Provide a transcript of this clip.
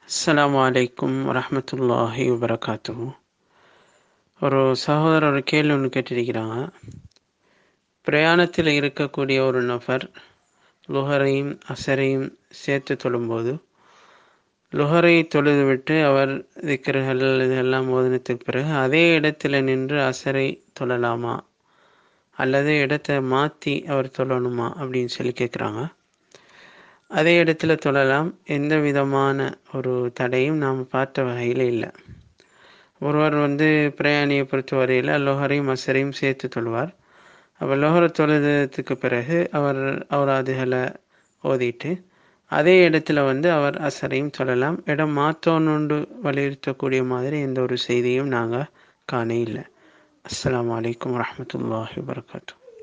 அஸ்ஸலாமு அலைக்கும் வரஹ்மத்துல்லாஹி வபரகாத்துஹு ஒரு சகோதரர் ஒரு கேள்வி ஒன்று கேட்டிருக்கிறாங்க பிரயாணத்தில் இருக்கக்கூடிய ஒரு நபர் லுஹரையும் அசரையும் சேர்த்து தொழும்போது லுஹரை தொழுதுவிட்டு அவர் திக்கர்கள் இதெல்லாம் ஓதினத்துக்கு பிறகு அதே இடத்துல நின்று அசரை தொழலாமா அல்லது இடத்தை மாற்றி அவர் தொழணுமா அப்படின்னு சொல்லி கேட்குறாங்க அதே இடத்துல தொழலாம் எந்த விதமான ஒரு தடையும் நாம் பார்த்த வகையில் இல்லை ஒருவர் வந்து பிரயாணியை பொறுத்த வரையில் லோஹரையும் அசரையும் சேர்த்து தொழுவார் அப்போ லோஹர தொழுதத்துக்கு பிறகு அவர் அவராதுகளை ஓதிட்டு அதே இடத்துல வந்து அவர் அசரையும் தொழலாம் இடம் மாற்றோன்னு வலியுறுத்தக்கூடிய மாதிரி எந்த ஒரு செய்தியும் நாங்கள் காண இல்லை அஸ்லாம் வலைக்கம் வரமத்துல்லாஹி வரகாத்தூ